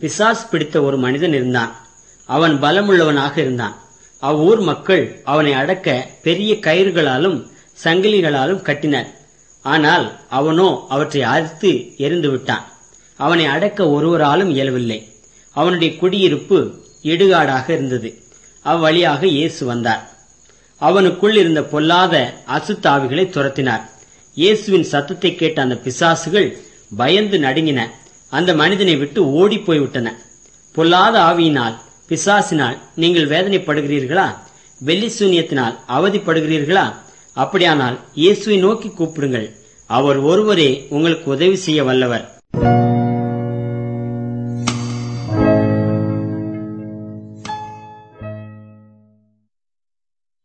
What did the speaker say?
பிசாஸ் பிடித்த ஒரு மனிதன் இருந்தான் அவன் பலமுள்ளவனாக இருந்தான் அவ்வூர் மக்கள் அவனை அடக்க பெரிய கயிறுகளாலும் சங்கிலிகளாலும் கட்டினர் ஆனால் அவனோ அவற்றை அறுத்து எரிந்து விட்டான் அவனை அடக்க ஒருவராலும் இயலவில்லை அவனுடைய குடியிருப்பு இடுகாடாக இருந்தது அவ்வழியாக இயேசு வந்தார் அவனுக்குள் இருந்த பொல்லாத அசுத்தாவிகளை துரத்தினார் இயேசுவின் சத்தத்தை கேட்ட அந்த பிசாசுகள் பயந்து நடுங்கின அந்த மனிதனை விட்டு ஓடிப் போய்விட்டன பொல்லாத ஆவியினால் பிசாசினால் நீங்கள் வேதனைப்படுகிறீர்களா வெள்ளி சூன்யத்தினால் அவதிப்படுகிறீர்களா அப்படியானால் இயேசுவை நோக்கி கூப்பிடுங்கள் அவர் ஒருவரே உங்களுக்கு உதவி செய்ய வல்லவர்